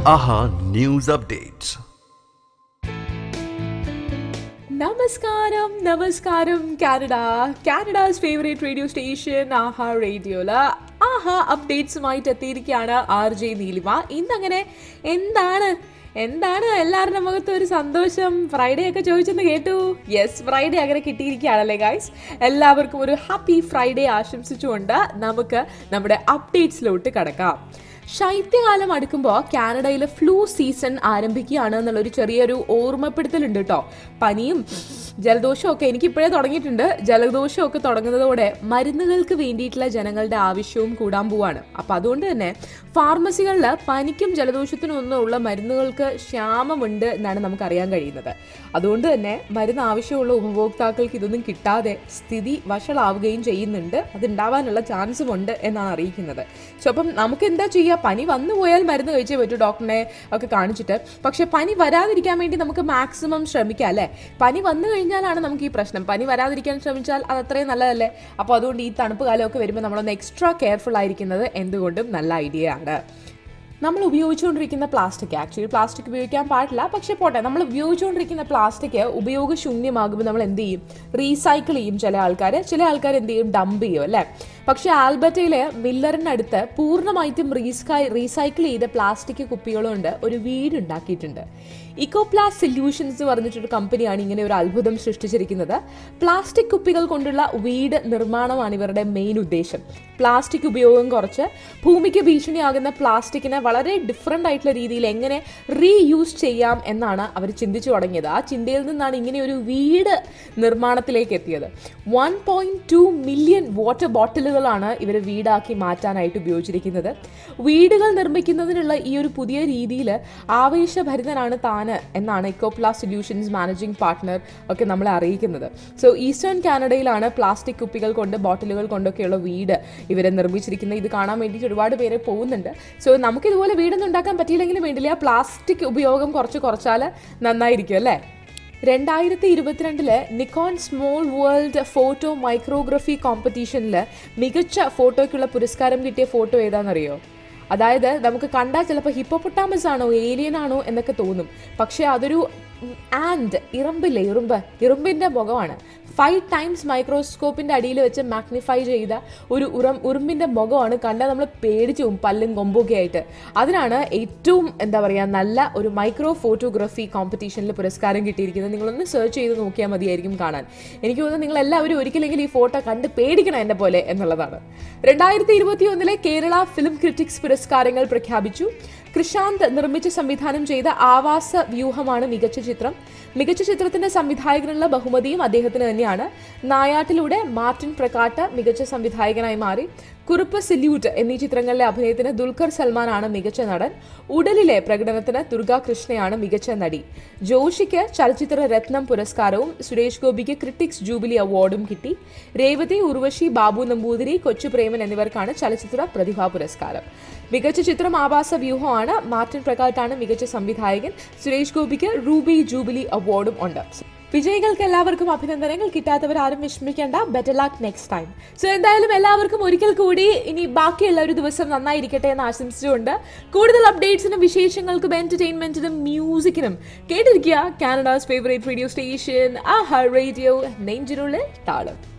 ആഹാ news updates നമസ്കാരം നമസ്കാരം Canada Canada's favourite radio station ആഹാ റേഡിയോയില് ആഹാ അപ്ഡേറ്റ്സുമായിട്ട് എത്തിയിരിക്കുകയാണ് ആർ ജെ നീലിമ ഇന്നങ്ങനെ എന്താണ് എന്താണ് എല്ലാവരുടെ മുഖത്ത് ഒരു സന്തോഷം ഫ്രൈഡേ ഒക്കെ ചോദിച്ചെന്ന് കേട്ടു യെസ് ഫ്രൈഡേ അങ്ങനെ കിട്ടിയിരിക്കുകയാണല്ലേ ഗൈസ് എല്ലാവർക്കും ഒരു ഹാപ്പി ഫ്രൈഡേ ആശംസിച്ചുകൊണ്ട് നമുക്ക് നമ്മുടെ അപ്ഡേറ്റ്സിലോട്ട് കടക്കാം ശൈത്യകാലം അടുക്കുമ്പോൾ കാനഡയിൽ ഫ്ലൂ സീസൺ ആരംഭിക്കുകയാണ് എന്നുള്ളൊരു ചെറിയൊരു ഓർമ്മപ്പെടുത്തലുണ്ട് കേട്ടോ പനിയും ജലദോഷവും ഒക്കെ എനിക്കിപ്പോഴേ തുടങ്ങിയിട്ടുണ്ട് ജലദോഷവും ഒക്കെ തുടങ്ങുന്നതോടെ മരുന്നുകൾക്ക് വേണ്ടിയിട്ടുള്ള ജനങ്ങളുടെ ആവശ്യവും കൂടാൻ പോവാണ് അപ്പം അതുകൊണ്ട് തന്നെ ഫാർമസികളിൽ പനിക്കും ജലദോഷത്തിനും ഒന്നും ഉള്ള മരുന്നുകൾക്ക് ക്ഷാമമുണ്ട് എന്നാണ് നമുക്കറിയാൻ കഴിയുന്നത് അതുകൊണ്ട് തന്നെ മരുന്ന് ആവശ്യമുള്ള ഉപഭോക്താക്കൾക്ക് ഇതൊന്നും കിട്ടാതെ സ്ഥിതി വഷളാവുകയും ചെയ്യുന്നുണ്ട് അതുണ്ടാവാനുള്ള ചാൻസും ഉണ്ട് എന്നാണ് അറിയിക്കുന്നത് സോ അപ്പം നമുക്ക് എന്താ ചെയ്യുക പനി വന്നു പോയാൽ മരുന്ന് കഴിച്ചേ പറ്റൂ ഡോക്ടറിനെ ഒക്കെ കാണിച്ചിട്ട് പക്ഷെ പനി വരാതിരിക്കാൻ വേണ്ടി നമുക്ക് മാക്സിമം ശ്രമിക്കാം അല്ലേ പനി വന്നു കഴിഞ്ഞാലാണ് നമുക്ക് ഈ പ്രശ്നം പനി വരാതിരിക്കാൻ ശ്രമിച്ചാൽ അത് അത്രയും നല്ലതല്ലേ അപ്പോൾ അതുകൊണ്ട് ഈ തണുപ്പ് കാലമൊക്കെ വരുമ്പോൾ നമ്മളൊന്ന് എക്സ്ട്രാ കെയർഫുൾ ആയിരിക്കുന്നത് എന്തുകൊണ്ടും നല്ല ഐഡിയ ആണ് നമ്മൾ ഉപയോഗിച്ചുകൊണ്ടിരിക്കുന്ന പ്ലാസ്റ്റിക് ആക്ച്വലി പ്ലാസ്റ്റിക് ഉപയോഗിക്കാൻ പാടില്ല പക്ഷെ പോട്ടെ നമ്മൾ ഉപയോഗിച്ചുകൊണ്ടിരിക്കുന്ന പ്ലാസ്റ്റിക് ഉപയോഗശൂന്യമാകുമ്പോൾ നമ്മൾ എന്ത് ചെയ്യും റീസൈക്കിൾ ചെയ്യും ചില ആൾക്കാർ ചില ആൾക്കാർ എന്ത് ചെയ്യും ഡംപ് ചെയ്യും അല്ലേ പക്ഷെ ആൽബർട്ടയിലെ മില്ലറിനടുത്ത് പൂർണ്ണമായിട്ടും റീസ്കൈ റീസൈക്കിൾ ചെയ്ത പ്ലാസ്റ്റിക് കുപ്പികളുകൊണ്ട് ഒരു വീട് ഉണ്ടാക്കിയിട്ടുണ്ട് ഇക്കോപ്ലാസ് സൊല്യൂഷൻസ് എന്ന് പറഞ്ഞിട്ടൊരു കമ്പനിയാണ് ഇങ്ങനെ ഒരു അത്ഭുതം സൃഷ്ടിച്ചിരിക്കുന്നത് പ്ലാസ്റ്റിക് കുപ്പികൾ കൊണ്ടുള്ള വീട് നിർമ്മാണമാണ് ഇവരുടെ മെയിൻ ഉദ്ദേശം പ്ലാസ്റ്റിക് ഉപയോഗം കുറച്ച് ഭൂമിക്ക് ഭീഷണിയാകുന്ന പ്ലാസ്റ്റിക്കിനെ വളരെ ഡിഫറെൻ്റ് ആയിട്ടുള്ള രീതിയിൽ എങ്ങനെ റീയൂസ് ചെയ്യാം എന്നാണ് അവർ ചിന്തിച്ചു തുടങ്ങിയത് ആ ചിന്തയിൽ നിന്നാണ് ഇങ്ങനെ ഒരു വീട് നിർമ്മാണത്തിലേക്ക് എത്തിയത് one point two million water ബോട്ടിലുകളാണ് ഇവർ വീടാക്കി മാറ്റാനായിട്ട് ഉപയോഗിച്ചിരിക്കുന്നത് വീടുകൾ നിർമ്മിക്കുന്നതിനുള്ള ഈ ഒരു പുതിയ രീതിയിൽ ആവേശഭരിതനാണ് താന് എന്നാണ് ഇക്കോപ്ലാസ് സൊല്യൂഷൻസ് മാനേജിംഗ് പാർട്ട്ണർ ഒക്കെ നമ്മളെ അറിയിക്കുന്നത് സോ ഈസ്റ്റേൺ കാനഡയിലാണ് പ്ലാസ്റ്റിക് കുപ്പികൾ കൊണ്ട് ബോട്ടിലുകൾ കൊണ്ടൊക്കെയുള്ള വീട് ഇവരെ നിർമ്മിച്ചിരിക്കുന്നത് ഇത് കാണാൻ വേണ്ടിയിട്ട് ഒരുപാട് പേര് പോകുന്നുണ്ട് സോ നമുക്ക് ഇതുപോലെ വീടൊന്നും ഉണ്ടാക്കാൻ പറ്റിയില്ലെങ്കിലും വേണ്ടില്ല പ്ലാസ്റ്റിക് ഉപയോഗം കുറച്ച് കുറച്ചാൽ നന്നായിരിക്കും അല്ലേ രണ്ടായിരത്തി ഇരുപത്തിരണ്ടില് Nikon small world photo micrography കോമ്പറ്റീഷനിൽ മികച്ച ഫോട്ടോയ്ക്കുള്ള പുരസ്കാരം കിട്ടിയ ഫോട്ടോ ഏതാണെന്നറിയോ അതായത് നമുക്ക് കണ്ടാൽ ചിലപ്പോൾ ഹിപ്പോപ്പൊട്ടാമസ് ആണോ ഏലിയൻ ആണോ എന്നൊക്കെ തോന്നും പക്ഷേ അതൊരു ആൻഡ് ഇറമ്പില്ലേ ഇറുമ്പ് ഇറുമ്പിൻ്റെ മുഖമാണ് ഫൈവ് ടൈംസ് മൈക്രോസ്കോപ്പിൻ്റെ അടിയിൽ വെച്ച് മാഗ്നിഫൈ ചെയ്ത ഒരു ഉറം ഉറുമ്പിൻ്റെ മുഖമാണ് കണ്ടാൽ നമ്മൾ പേടിച്ചു പോകും പല്ലും കൊമ്പൊക്കെ ആയിട്ട് അതിനാണ് ഏറ്റവും എന്താ പറയുക നല്ല ഒരു മൈക്രോ ഫോട്ടോഗ്രാഫി കോമ്പറ്റീഷനിൽ പുരസ്കാരം കിട്ടിയിരിക്കുന്നത് നിങ്ങളൊന്ന് സെർച്ച് ചെയ്ത് നോക്കിയാൽ മതിയായിരിക്കും കാണാൻ എനിക്ക് തോന്നുന്നു നിങ്ങൾ എല്ലാവരും ഒരിക്കലെങ്കിലും ഈ ഫോട്ടോ കണ്ട് പേടിക്കണം എന്നെ പോലെ എന്നുള്ളതാണ് രണ്ടായിരത്തി ഇരുപത്തി ഒന്നിലെ കേരള ഫിലിം ക്രിറ്റിക്സ് പുരസ്കാരങ്ങൾ പ്രഖ്യാപിച്ചു കൃഷാന്ത് നിർമ്മിച്ച് സംവിധാനം ചെയ്ത ആവാസ വ്യൂഹമാണ് മികച്ച ചിത്രം മികച്ച ചിത്രത്തിന്റെ സംവിധായകനുള്ള ബഹുമതിയും അദ്ദേഹത്തിന് തന്നെയാണ് നായാട്ടിലൂടെ മാർട്ടിൻ പ്രകാട്ട് മികച്ച സംവിധായകനായി മാറി കുറുപ്പ് സല്യൂട്ട് എന്നീ ചിത്രങ്ങളിലെ അഭിനയത്തിന് ദുൽഖർ സൽമാനാണ് മികച്ച നടൻ ഉടലിലെ പ്രകടനത്തിന് ദുർഗ കൃഷ്ണയാണ് മികച്ച നടി ജോഷിക്ക് ചലച്ചിത്ര രത്നം പുരസ്കാരവും സുരേഷ് ഗോപിക്ക് ക്രിട്ടിക്സ് ജൂബിലി അവാർഡും കിട്ടി രേവതി ഉർവശി ബാബു നമ്പൂതിരി കൊച്ചു പ്രേമൻ എന്നിവർക്കാണ് ചലച്ചിത്ര പ്രതിഭാ പുരസ്കാരം മികച്ച ചിത്രം ആവാസ വ്യൂഹമാണ് മാർട്ടിൻ പ്രകാട്ടാണ് മികച്ച സംവിധായകൻ സുരേഷ് ഗോപിക്ക് റൂബി ജൂബിലി അവാർഡും ഉണ്ട് വിജയികൾക്ക് എല്ലാവർക്കും അഭിനന്ദനങ്ങൾ കിട്ടാത്തവർ ആരും വിഷമിക്കേണ്ട better luck next time so എന്തായാലും എല്ലാവർക്കും ഒരിക്കൽ കൂടി ഇനി ബാക്കിയുള്ള ഒരു ദിവസം നന്നായിരിക്കട്ടെ എന്ന് ആശംസിച്ചുകൊണ്ട് കൂടുതൽ അപ്ഡേറ്റ്സിനും വിശേഷങ്ങൾക്കും എന്റർടൈൻമെന്റിനും മ്യൂസിക്കിനും കേട്ടിരിക്കുക കാനഡാസ് ഫേവറേറ്റ് റേഡിയോ സ്റ്റേഷൻ ആ റേഡിയോ നെഞ്ചിനുള്ളിൽ താളം